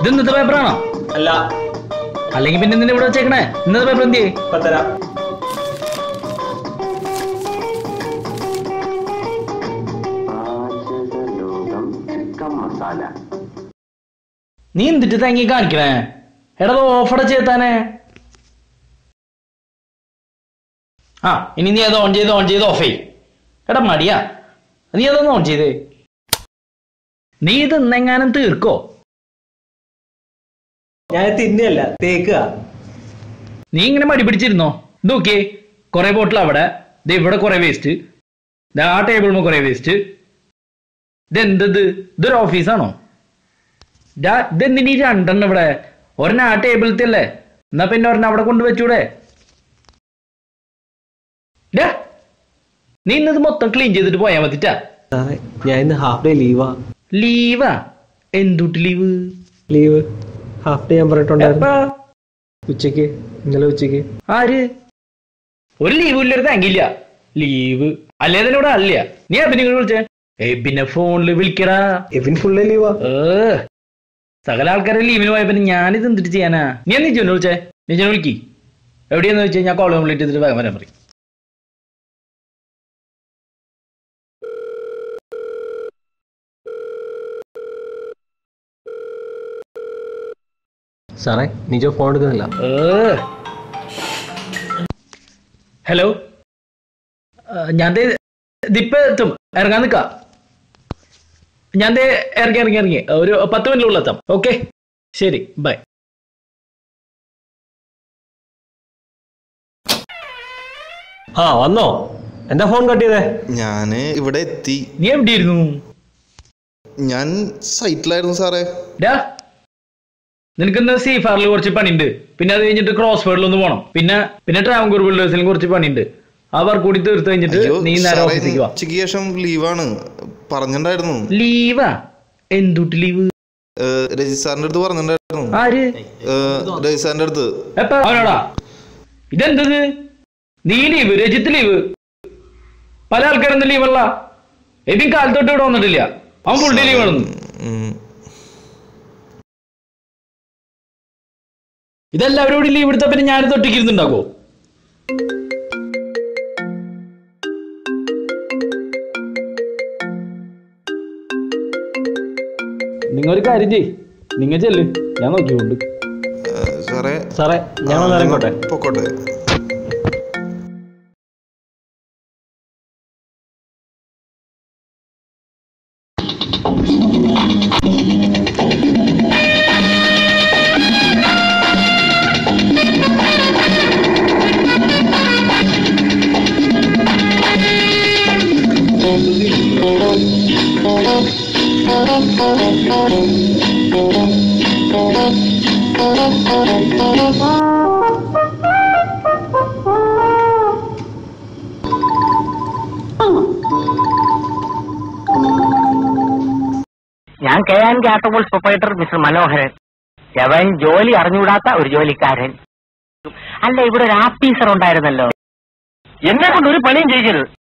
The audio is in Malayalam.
ഇത് ഇന്നത്തെ പേപ്പറാണോ അല്ല അല്ലെങ്കിൽ പിന്നെ എന്തിനാ ഇവിടെ വെച്ചേക്കണേ ഇന്നത്തെ പേപ്പർ എന്ത് ചെയ്യും ഇപ്പൊ തരാം നീ എന്തിട്ട് തങ്ങി കാണിക്കണേ എടാ ഓഫടെ ചേത്താനെ ആ ഇനി നീ അത് ഓൺ ചെയ്ത് ഓൺ ചെയ്ത് ഓഫ് ചെയ് എടാ മടിയാ നീ അതൊന്ന് ഓൺ ചെയ്തേ നീ ഇത് ഇന്നെങ്ങാനും തീർക്കോ ഞാൻ തിന്നല്ല തേക്കുക നീ ഇങ്ങനെ മടി പിടിച്ചിരുന്നോ ഇത് നോക്കിയേ കുറെ ബോട്ടിൽ അവിടെ ദേ ഇവിടെ കുറെ വേസ്റ്റ് ആ ടേബിളിൽ കുറെ വേസ്റ്റ് ഇതെന്തത് ഇതൊരു ഓഫീസാണോ ഡാ- ഇതെന്തിനീ രണ്ടെണ്ണം ഇവിടെ ഒരെണ്ണം ആ ടേബിളത്തെ അല്ലേ എന്നാ പിന്നെ ഒരെണ്ണം അവിടെ കൊണ്ട് വെച്ചൂടെ ഡാ, നീ ഇന്നത് മൊത്തം ക്ലീൻ ചെയ്തിട്ട് പോയാ മതിട്ടാ സാറേ ഞാൻ ഇന്ന് ഹാഫ് ഡേ ലീവാ ലീവാ എന്തുട്ട് ലീവ് ലീവ് ഹാഫ് ഡേ ഞാൻ പറഞ്ഞിട്ടുണ്ടായിരുന്നു എപ്പാ? ഉച്ചക്ക് ഇന്നലെ ഉച്ചക്ക് ആര് ഒരു ലീവ് ഇല്ലൊരു താങ്കില്ല ലീവ് അല്ലേ തന്നെ ഇവിടെ അല്ല നീ അഭിനങ്ങൾ വിളിച്ചേ ഏ പിന്നെ ഫോണിൽ വിളിക്കടാ എവിൻ ഫുള്ള് ലീവാ ഏ സകല ആൾക്കാരെ ലീവിന് പോയ പിന്നെ ഞാനിത് എന്തിട്ട് ചെയ്യാനാ നീ നീ ജോനെ വിളിച്ചേ നീ ജോനെ വിളിക്കി എവിടെയാന്ന് വെച്ചാൽ ഞാൻ കോൾ കംപ്ലീറ്റ് ചെയ്തിട്ട് വേഗം വരാൻ പറയും സാറേ നിജോ ഫോൺ എടുക്കുന്നില്ല ഏ. ഹലോ ആ, ഞാൻ ദേ ദിപ്പ എത്തും ഇറങ്ങാൻ നിക്ക ഞാൻ ദേ ഇറങ്ങി ഇറങ്ങി ഇറങ്ങി ഒരു പത്ത് മിനിറ്റിനുള്ളിൽ എത്താം ഓക്കെ ശരി ബൈ ആ വന്നോ എന്താ ഫോൺ കട്ട് ചെയ്തേ ഞാന് ഇവിടെ എത്തി നീ എവിടെയിരുന്നു ഞാൻ സൈറ്റിലായിരുന്നു സാറേ ഡാ നിനക്കിന്ന് സീ ഫാറിൽ കുറച്ച് പണിയുണ്ട് പിന്നെ അത് കഴിഞ്ഞിട്ട് ക്രോസ് വേർഡിൽ ഒന്ന് പോണം പിന്നെ പിന്നെ ട്രാവൻകൂർ ബിൽഡേഴ്സിലും കുറച്ച് പണിയുണ്ട് ആ വർക്ക് കൂടി തീർത്ത് കഴിഞ്ഞിട്ട് അയ്യോ നീ നേരെ സാറേ ഓഫീസിലേക്ക് വാ ഉച്ചയ്ക്ക് ശേഷം ലീവാണ് പറഞ്ഞിട്ടുണ്ടായിരുന്നു ലീവാ എന്തുട്ട് ലീവ് ഏഹ്, രജി സാറിന്റെ അടുത്ത് പറഞ്ഞിട്ടുണ്ടായിരുന്നു ആര് ഏഹ്, രജി സാറിന്റെ അടുത്ത് എപ്പ അവനോടാ ഇതെന്തത് നീ ലീവ് രജിത്ത് ലീവ് പല ആൾക്കാരൊന്നും ലീവല്ല എബിൻ കാലത്തോട്ട് ഇവിടെ വന്നിട്ടില്ല അവൻ ഫുൾ ഡേ ലീവ് ആണെന്ന് ഉം. ഇതെല്ലാവരും കൂടി ലീവ് എടുത്ത പിന്നെ ഞാനിത് ഒറ്റയ്ക്കിരുന്നുണ്ടാക്കോ നിങ്ങൾ ഒരു കാര്യം ചെയ് നിങ്ങൾ ചെല്ല് ഞാൻ നോക്കിക്കൊണ്ട് ഏഹ്, സാറേ സാറേ ഞാൻ ആ, ഒന്ന് ഇറങ്ങോട്ടെ പൊക്കോട്ടെ ഞാൻ K and K automalls proprietor mister Manoharan അവൻ ജോലി അറിഞ്ഞുകൂടാത്ത ഒരു ജോലിക്കാരൻ അല്ല ഇവിടെ ഒരു ആഫീസർ ഉണ്ടായിരുന്നല്ലോ എന്നെ കൊണ്ട് ഒരു പണിയും ചെയ്യരുത്